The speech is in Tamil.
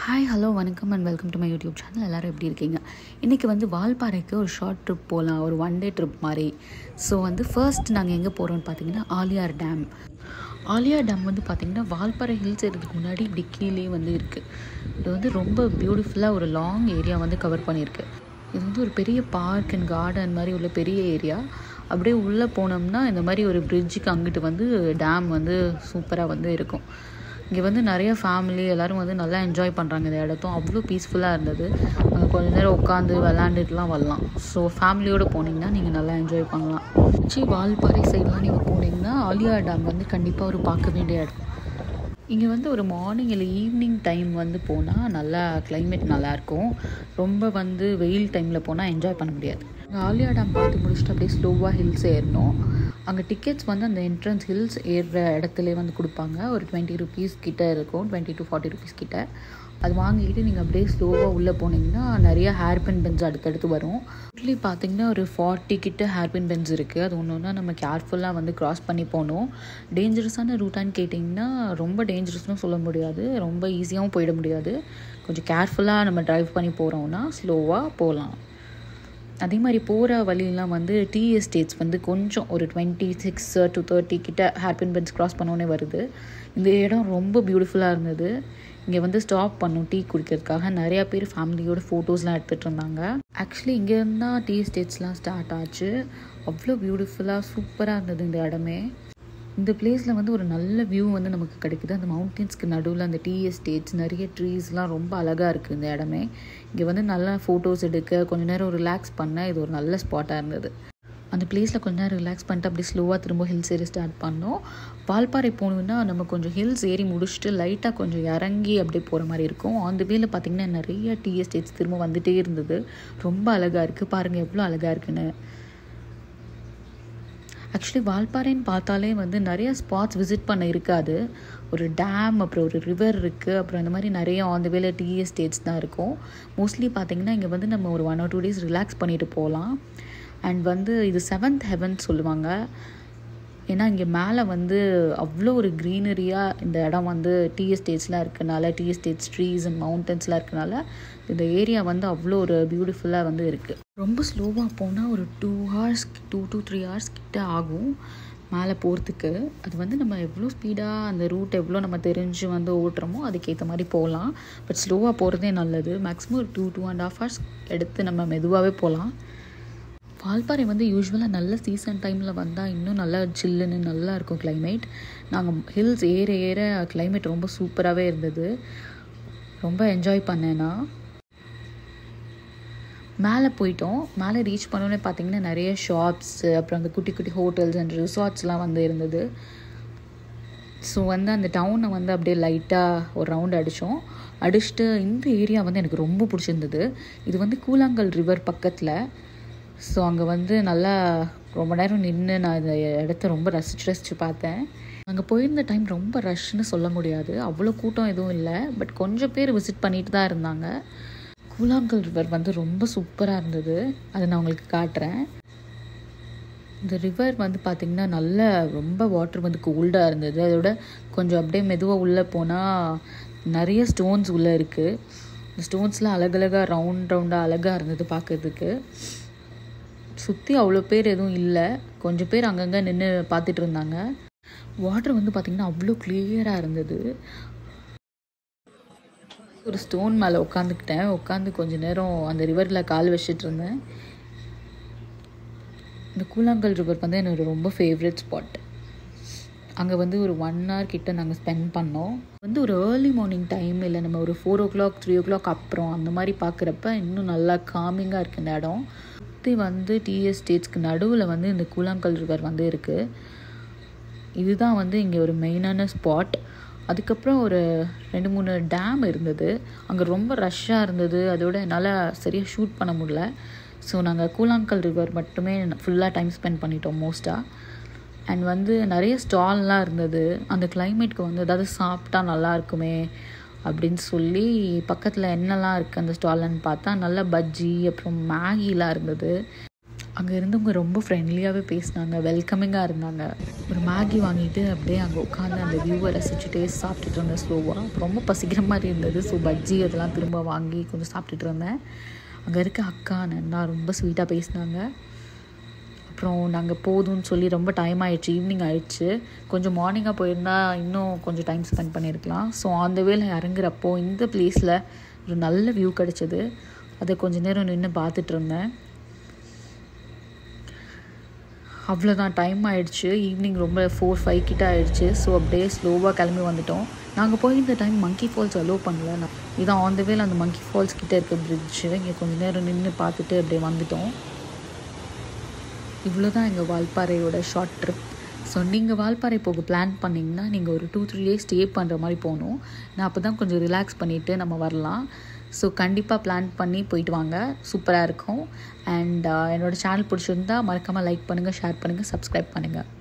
ஹாய் ஹலோ வணக்கம் and welcome to my YouTube channel எல்லோரும் எப்படி இருக்கீங்க இன்றைக்கி வந்து வால்பாறைக்கு ஒரு ஷார்ட் ட்ரிப் போகலாம் ஒரு ஒன் டே ட்ரிப் மாதிரி ஸோ வந்து ஃபர்ஸ்ட் நாங்கள் எங்கே போகிறோம்னு பார்த்தீங்கன்னா ஆலியார் டேம் ஆலியார் டேம் வந்து பார்த்திங்கன்னா வால்பாறை ஹில்ஸ் இருக்கிறதுக்கு முன்னாடி இப்படி கீழே வந்து இருக்குது இது வந்து ரொம்ப பியூட்டிஃபுல்லாக ஒரு லாங் ஏரியா வந்து கவர் பண்ணியிருக்கு இது வந்து ஒரு பெரிய பார்க் அண்ட் கார்டன் மாதிரி உள்ள பெரிய ஏரியா அப்படியே உள்ளே போனோம்னா இந்த மாதிரி ஒரு பிரிட்ஜுக்கு அங்கிட்டு வந்து டேம் வந்து சூப்பராக வந்து இருக்கும் இங்கே வந்து நிறைய ஃபேமிலி எல்லோரும் வந்து நல்லா என்ஜாய் பண்ணுறாங்க இந்த இடத்தும் அவ்வளோ பீஸ்ஃபுல்லாக இருந்தது அங்கே கொஞ்ச நேரம் உட்காந்து விளாண்டுட்டுலாம் வரலாம் ஸோ ஃபேமிலியோடு போனீங்கன்னா நீங்கள் நல்லா என்ஜாய் பண்ணலாம் சி வால்பாறை சைட்லாம் நீங்கள் போனீங்கன்னா ஆலியா டேம் வந்து கண்டிப்பாக ஒரு பார்க்க வேண்டிய இடம் இங்கே வந்து ஒரு மார்னிங் இல்லை ஈவினிங் டைம் வந்து போனால் நல்லா கிளைமேட் நல்லாயிருக்கும் ரொம்ப வந்து வெயில் டைமில் போனால் என்ஜாய் பண்ண முடியாது ஆலியா டேம் பார்த்து முடிச்சுட்டு அப்படியே ஸ்லோவாக ஹில்ஸ் ஏறணும் அங்கே டிக்கெட்ஸ் வந்து அந்த என்ட்ரன்ஸ் ஹில்ஸ் ஏறுற இடத்துல வந்து கொடுப்பாங்க ஒரு டுவெண்ட்டி ருபீஸ் கிட்ட இருக்கும் டுவெண்ட்டி டு ஃபார்ட்டி ருபீஸ் கிட்ட அது வாங்கிட்டு நீங்கள் அப்படியே ஸ்லோவாக உள்ளே போனீங்கன்னா நிறைய ஹேர் பின் பென்ஸ் அடுத்தடுத்து வரும் ஆக்சுவலி பார்த்தீங்கன்னா ஒரு ஃபார்ட்டி கிட்ட ஹேர் பின் பென்ஸ் இருக்குது அது ஒன்று ஒன்றா நம்ம கேர்ஃபுல்லாக வந்து க்ராஸ் பண்ணி போகணும் டேஞ்சரஸான ரூட்டான்னு கேட்டிங்கன்னா ரொம்ப டேஞ்சரஸ்னு சொல்ல முடியாது ரொம்ப ஈஸியாகவும் போயிட முடியாது கொஞ்சம் கேர்ஃபுல்லாக நம்ம ட்ரைவ் பண்ணி போகிறோம்னா ஸ்லோவாக போகலாம் அதே மாதிரி போகிற வழியெலாம் வந்து டீ எஸ்டேட்ஸ் வந்து கொஞ்சம் ஒரு டுவெண்ட்டி சிக்ஸ் டு தேர்ட்டி கிட்ட ஹேர்பின் பென்ஸ் க்ராஸ் பண்ணோன்னே வருது இந்த இடம் ரொம்ப பியூட்டிஃபுல்லாக இருந்தது இங்கே வந்து ஸ்டாப் பண்ணும் டீ குடிக்கிறதுக்காக நிறையா பேர் ஃபேமிலியோட ஃபோட்டோஸ்லாம் எடுத்துகிட்டு இருந்தாங்க ஆக்சுவலி இங்கேருந்து தான் டீ எஸ்டேட்ஸ்லாம் ஸ்டார்ட் ஆச்சு அவ்வளோ பியூட்டிஃபுல்லாக சூப்பராக இருந்தது இந்த இடமே இந்த பிளேஸில் வந்து ஒரு நல்ல வியூ வந்து நமக்கு கிடைக்குது அந்த மவுண்டன்ஸ்க்கு நடுவில் அந்த டீ எஸ்டேட்ஸ் நிறைய ட்ரீஸ்லாம் ரொம்ப அழகாக இருக்குது இந்த இடமே இங்கே வந்து நல்லா ஃபோட்டோஸ் எடுக்க கொஞ்ச நேரம் ரிலாக்ஸ் பண்ண இது ஒரு நல்ல ஸ்பாட்டாக இருந்தது அந்த பிளேஸில் கொஞ்ச நேரம் ரிலாக்ஸ் பண்ணிட்டு அப்படியே ஸ்லோவாக திரும்ப ஹில்ஸ் ஏறி ஸ்டார்ட் பண்ணோம் வால்பாறை போகணுன்னா நம்ம கொஞ்சம் ஹில்ஸ் ஏறி முடிச்சுட்டு லைட்டாக கொஞ்சம் இறங்கி அப்படியே போகிற மாதிரி இருக்கும் அந்த வேல பார்த்திங்கன்னா நிறைய டீ எஸ்டேட்ஸ் திரும்ப வந்துகிட்டே இருந்தது ரொம்ப அழகாக இருக்குது பாருங்கள் எவ்வளோ அழகாக இருக்குன்னு ஆக்சுவலி வால்பாறைன்னு பார்த்தாலே வந்து நிறைய ஸ்பாட்ஸ் விசிட் பண்ண இருக்காது ஒரு டேம் அப்புறம் ஒரு ரிவர் இருக்குது அப்புறம் இந்த மாதிரி நிறைய ஆன் த வேல டீ எஸ்டேட்ஸ் தான் இருக்கும் மோஸ்ட்லி பார்த்திங்கன்னா இங்கே வந்து நம்ம ஒரு one or two days relax பண்ணிட்டு போகலாம் அண்ட் வந்து இது செவன்த் ஹெவன் சொல்லுவாங்க ஏன்னா இங்கே மேலே வந்து அவ்வளோ ஒரு க்ரீனரியாக இந்த இடம் வந்து டீ எஸ்டேட்ஸ்லாம் இருக்கனால டீ எஸ்டேட்ஸ் ட்ரீஸ் அண்ட் மவுண்டன்ஸ்லாம் இருக்கனால இந்த ஏரியா வந்து அவ்வளோ ஒரு பியூட்டிஃபுல்லாக வந்து இருக்குது ரொம்ப ஸ்லோவாக போனால் ஒரு two hours two two three hours கிட்ட ஆகும் மேலே போகிறதுக்கு அது வந்து நம்ம எவ்வளோ ஸ்பீடாக அந்த ரூட் எவ்வளோ நம்ம தெரிஞ்சு வந்து ஓட்டுறோமோ அதுக்கேற்ற மாதிரி போகலாம் பட் ஸ்லோவாக போகிறதே நல்லது மேக்ஸிமம் ஒரு two two and half hours எடுத்து நம்ம மெதுவாகவே போகலாம் வால்பாறை வந்து யூஸ்வலாக நல்ல சீசன் டைமில் வந்தால் இன்னும் நல்லா சில்லுன்னு நல்லா இருக்கும் கிளைமேட் நாங்கள் ஹில்ஸ் ஏற ஏற கிளைமேட் ரொம்ப சூப்பராகவே இருந்தது ரொம்ப என்ஜாய் பண்ணேன்னா மேலே போயிட்டோம் மேலே ரீச் பண்ணோன்னே பார்த்தீங்கன்னா நிறைய ஷாப்ஸு அப்புறம் அந்த குட்டி குட்டி ஹோட்டல்ஸ் அண்ட் ரிசார்ட்ஸ்லாம் வந்து இருந்தது ஸோ வந்து அந்த டவுனை வந்து அப்படியே லைட்டாக ஒரு ரவுண்ட் அடித்தோம் அடிச்சுட்டு இந்த ஏரியா வந்து எனக்கு ரொம்ப பிடிச்சிருந்தது இது வந்து கூழாங்கல் ரிவர் பக்கத்தில் ஸோ அங்கே வந்து நல்லா ரொம்ப நேரம் நின்று நான் இந்த இடத்த ரொம்ப ரசிச்சு ரசித்து பார்த்தேன் அங்கே போயிருந்த டைம் ரொம்ப ரஷ்ன்னு சொல்ல முடியாது அவ்வளோ கூட்டம் எதுவும் இல்லை பட் கொஞ்சம் பேர் விசிட் பண்ணிட்டு தான் இருந்தாங்க கூழாங்கல் ரிவர் வந்து ரொம்ப சூப்பராக இருந்தது அதை நான் உங்களுக்கு காட்டுறேன் இந்த ரிவர் வந்து பார்த்திங்கன்னா நல்ல ரொம்ப வாட்டர் வந்து கோல்டாக இருந்தது அதோட கொஞ்சம் அப்படியே மெதுவாக உள்ளே போனால் நிறைய ஸ்டோன்ஸ் உள்ளே இருக்குது இந்த ஸ்டோன்ஸ்லாம் அழகழகாக ரவுண்ட் ரவுண்டாக அழகாக இருந்தது பார்க்குறதுக்கு சுற்றி அவ்வளோ பேர் எதுவும் இல்லை கொஞ்சம் பேர் அங்கங்கே நின்று பார்த்துட்டு இருந்தாங்க வாட்டர் வந்து பார்த்திங்கன்னா அவ்வளோ கிளியராக இருந்தது ஒரு ஸ்டோன் மேலே உட்காந்துக்கிட்டேன் உட்காந்து கொஞ்ச நேரம் அந்த ரிவரில் கால் வச்சிட்டு இருந்தேன் இந்த கூழாங்கல் ரிவர் வந்து என்னோட ரொம்ப ஃபேவரட் ஸ்பாட் அங்கே வந்து ஒரு ஒன் ஹவர் கிட்ட நாங்கள் ஸ்பெண்ட் பண்ணோம் வந்து ஒரு ஏர்லி மார்னிங் டைம் இல்லை நம்ம ஒரு four o'clock three o'clock அப்புறம் அந்த மாதிரி பார்க்குறப்ப இன்னும் நல்லா காமிங்காக இருக்குது இந்த இடம் சுற்றி வந்து டீ எஸ்டேட்ஸ்க்கு நடுவில் வந்து இந்த கூழாங்கல் ரிவர் வந்து இருக்குது இதுதான் வந்து இங்கே ஒரு மெயினான ஸ்பாட் அதுக்கப்புறம் ஒரு ரெண்டு மூணு டேம் இருந்தது அங்கே ரொம்ப ரஷ்ஷாக இருந்தது அதோட என்னால் சரியாக ஷூட் பண்ண முடியல ஸோ நாங்கள் கூழாங்கல் ரிவர் மட்டுமே ஃபுல்லாக டைம் ஸ்பெண்ட் பண்ணிட்டோம் மோஸ்ட்டாக அண்ட் வந்து நிறைய ஸ்டால்லாம் இருந்தது அந்த கிளைமேட்க்கு வந்து ஏதாவது சாப்பிட்டா நல்லா இருக்குமே அப்படின்னு சொல்லி பக்கத்தில் என்னெல்லாம் இருக்குது அந்த ஸ்டால்லன்னு பார்த்தா நல்ல பஜ்ஜி அப்புறம் மேகிலாம் இருந்தது அங்கே இருந்தவங்க ரொம்ப ஃப்ரெண்ட்லியாகவே பேசினாங்க வெல்கமிங்காக இருந்தாங்க ஒரு மேகி வாங்கிட்டு அப்படியே அங்கே உட்காந்து அந்த வியூவை ரசிச்சுட்டே சாப்பிட்டுட்டு இருந்தேன் ஸ்லோவாக ரொம்ப பசிக்கிற மாதிரி இருந்தது ஸோ பஜ்ஜி அதெல்லாம் திரும்ப வாங்கி கொஞ்சம் சாப்பிட்டுட்டு இருந்தேன் அங்கே இருக்க அக்கா நன்னா ரொம்ப ஸ்வீட்டாக பேசினாங்க அப்புறம் நாங்கள் போதும்னு சொல்லி ரொம்ப டைம் ஆயிடுச்சு ஈவினிங் ஆயிடுச்சு கொஞ்சம் மார்னிங்காக போயிருந்தா இன்னும் கொஞ்சம் டைம் ஸ்பெண்ட் பண்ணியிருக்கலாம் ஸோ அந்த வேலை இறங்குறப்போ இந்த பிளேஸில் ஒரு நல்ல வியூ கிடச்சிது அதை கொஞ்சம் நேரம் நின்று பார்த்துட்டு இருந்தேன் அவ்வளோதான் டைம் ஆயிடுச்சு ஈவினிங் ரொம்ப ஃபோர் ஃபைவ் கிட்ட ஆயிடுச்சு ஸோ அப்படியே ஸ்லோவாக கிளம்பி வந்துட்டோம் நாங்கள் போயிருந்த டைம் மங்கி ஃபால்ஸ் அலோவ் பண்ணல நான் இதான் ஆன் த வேல அந்த மங்கி ஃபால்ஸ் கிட்டே இருக்க பிரிட்ஜு இங்கே கொஞ்சம் நேரம் நின்று பார்த்துட்டு அப்படியே வந்துட்டோம் இவ்வளோ தான் எங்கள் வால்பாறையோட ஷார்ட் ட்ரிப் ஸோ நீங்கள் வால்பாறை போக பிளான் பண்ணிங்கன்னா நீங்கள் ஒரு டூ த்ரீ டேஸ் ஸ்டே பண்ணுற மாதிரி போகணும் நான் அப்போ தான் கொஞ்சம் ரிலாக்ஸ் பண்ணிவிட்டு நம்ம வரலாம் ஸோ கண்டிப்பாக பிளான் பண்ணி போயிட்டு வாங்க சூப்பராக இருக்கும் அண்ட் என்னோடய சேனல் பிடிச்சிருந்தா மறக்காமல் லைக் பண்ணுங்கள் ஷேர் பண்ணுங்கள் சப்ஸ்கிரைப் பண்ணுங்கள்